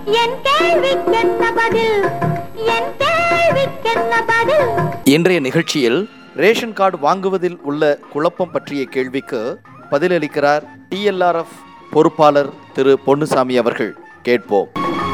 என் கேள்விக்கென்ன பதில் என் கேள்விக்கென்ன பதில் இன்றைய நிகழ்ச்சியில் ரேஷன் கார்டு வாங்குவதில் உள்ள குழப்பம் பற்றிய கேள்விக்கு பதிலளிக்கிறார் டிஎல்ஆர்எஃப் பொறுப்பாளர் திரு பொன்னுசாமி அவர்கள் கேட்போம்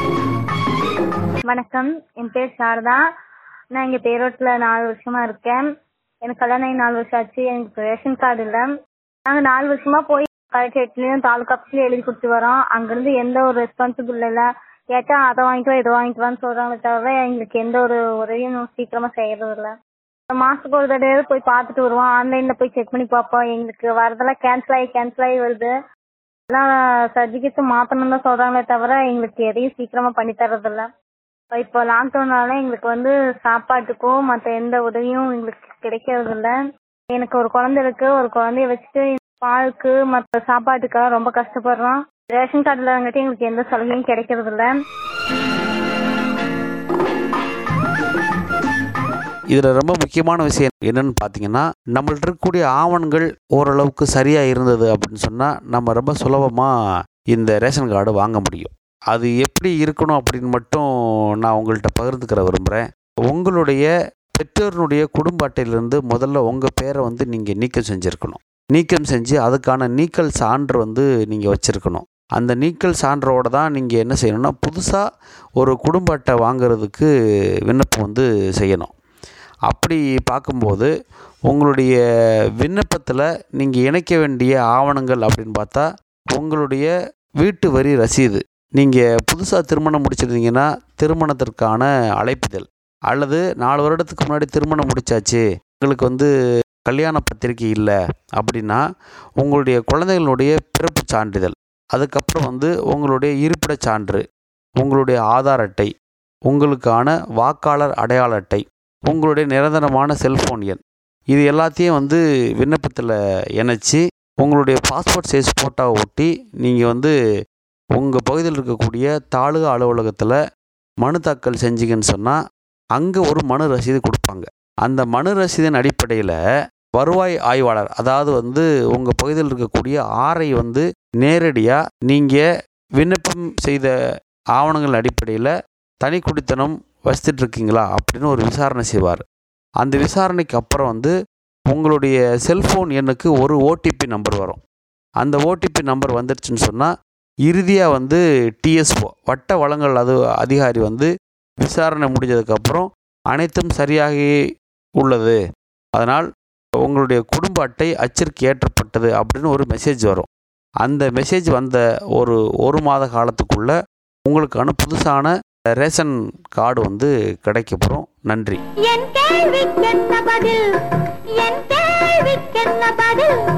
வணக்கம் என் பேர் சாரதா நான் இங்க பேரோட்ல நாலு வருஷமா இருக்கேன் எனக்கு கல்யாணம் ஆகி நாலு வருஷம் ஆச்சு எனக்கு ரேஷன் கார்டு இல்ல நாங்க நாலு வருஷமா போய் கலெக்டரேட்லயும் தாலுகா ஆஃபீஸ்லயும் எழுதி கொடுத்து வரோம் அங்கிருந்து எந்த ஒரு ரெஸ்பான்சிபிள் இல்ல கேட்டா அதை வாங்கிட்டு வா இதை வாங்கிட்டு வான்னு சொல்றாங்களே தவிர எங்களுக்கு எந்த ஒரு உதவியும் சீக்கிரமா செய்யறது இல்ல மாசத்துக்கு ஒரு தடவை போய் பார்த்துட்டு வருவோம் ஆன்லைன்ல போய் செக் பண்ணி பார்ப்போம் எங்களுக்கு வரதெல்லாம் கேன்சல் ஆகி கேன்சல் ஆகி வருது எல்லாம் சர்டிபிகேட்ஸ் மாத்தணும் தான் சொல்றாங்களே தவிர எங்களுக்கு எதையும் சீக்கிரமா பண்ணி தர்றதில்ல இப்போ லாக்டவுனால எங்களுக்கு வந்து சாப்பாட்டுக்கும் மற்ற எந்த உதவியும் எங்களுக்கு கிடைக்கிறது இல்ல எனக்கு ஒரு குழந்தை இருக்கு ஒரு குழந்தைய வச்சுட்டு பாலுக்கு மற்ற சாப்பாட்டுக்காக ரொம்ப கஷ்டப்படுறோம் ரேஷன் கார்டுல வந்துட்டு எங்களுக்கு எந்த சலுகையும் கிடைக்கிறது இல்ல இதில் ரொம்ப முக்கியமான விஷயம் என்னன்னு பார்த்தீங்கன்னா நம்மள்ட்ட இருக்கக்கூடிய ஆவணங்கள் ஓரளவுக்கு சரியாக இருந்தது அப்படின்னு சொன்னால் நம்ம ரொம்ப சுலபமாக இந்த ரேஷன் கார்டு வாங்க முடியும் அது எப்படி இருக்கணும் அப்படின்னு மட்டும் நான் உங்கள்கிட்ட பகிர்ந்துக்கிற விரும்புகிறேன் உங்களுடைய பெற்றோருடைய குடும்ப அட்டையிலிருந்து முதல்ல உங்கள் பேரை வந்து நீங்கள் நீக்கம் செஞ்சுருக்கணும் நீக்கம் செஞ்சு அதுக்கான நீக்கல் சான்று வந்து நீங்கள் வச்சுருக்கணும் அந்த நீக்கல் சான்றோட தான் நீங்கள் என்ன செய்யணும்னா புதுசாக ஒரு குடும்ப அட்டை வாங்குறதுக்கு விண்ணப்பம் வந்து செய்யணும் அப்படி பார்க்கும்போது உங்களுடைய விண்ணப்பத்தில் நீங்கள் இணைக்க வேண்டிய ஆவணங்கள் அப்படின்னு பார்த்தா உங்களுடைய வீட்டு வரி ரசீது நீங்கள் புதுசாக திருமணம் முடிச்சிருந்தீங்கன்னா திருமணத்திற்கான அழைப்பிதழ் அல்லது நாலு வருடத்துக்கு முன்னாடி திருமணம் முடிச்சாச்சு உங்களுக்கு வந்து கல்யாண பத்திரிக்கை இல்லை அப்படின்னா உங்களுடைய குழந்தைகளுடைய பிறப்பு சான்றிதழ் அதுக்கப்புறம் வந்து உங்களுடைய இருப்பிடச் சான்று உங்களுடைய ஆதார் அட்டை உங்களுக்கான வாக்காளர் அடையாள அட்டை உங்களுடைய நிரந்தரமான செல்ஃபோன் எண் இது எல்லாத்தையும் வந்து விண்ணப்பத்தில் இணைச்சி உங்களுடைய பாஸ்போர்ட் சைஸ் ஃபோட்டோவை ஒட்டி நீங்கள் வந்து உங்கள் பகுதியில் இருக்கக்கூடிய தாலுகா அலுவலகத்தில் மனு தாக்கல் செஞ்சீங்கன்னு சொன்னால் அங்கே ஒரு மனு ரசீது கொடுப்பாங்க அந்த மனு ரசீதின் அடிப்படையில் வருவாய் ஆய்வாளர் அதாவது வந்து உங்கள் பகுதியில் இருக்கக்கூடிய ஆரை வந்து நேரடியாக நீங்கள் விண்ணப்பம் செய்த ஆவணங்கள் அடிப்படையில் தனி குடித்தனம் வசித்துட்டு இருக்கீங்களா அப்படின்னு ஒரு விசாரணை செய்வார் அந்த விசாரணைக்கு அப்புறம் வந்து உங்களுடைய செல்ஃபோன் எண்ணுக்கு ஒரு ஓடிபி நம்பர் வரும் அந்த ஓடிபி நம்பர் வந்துருச்சுன்னு சொன்னால் இறுதியாக வந்து டிஎஸ்ஓ வட்ட வளங்கள் அது அதிகாரி வந்து விசாரணை முடிஞ்சதுக்கப்புறம் அனைத்தும் சரியாகி உள்ளது அதனால் உங்களுடைய குடும்ப அட்டை அச்சிற்கு ஏற்றப்பட்டது அப்படின்னு ஒரு மெசேஜ் வரும் அந்த மெசேஜ் வந்த ஒரு ஒரு மாத காலத்துக்குள்ள உங்களுக்கான புதுசான ரேஷன் கார்டு வந்து கிடைக்கப்பெறும் நன்றி என் கேள்விக்கென்ன பதில் என் கேள்விக்கென்ன பதில்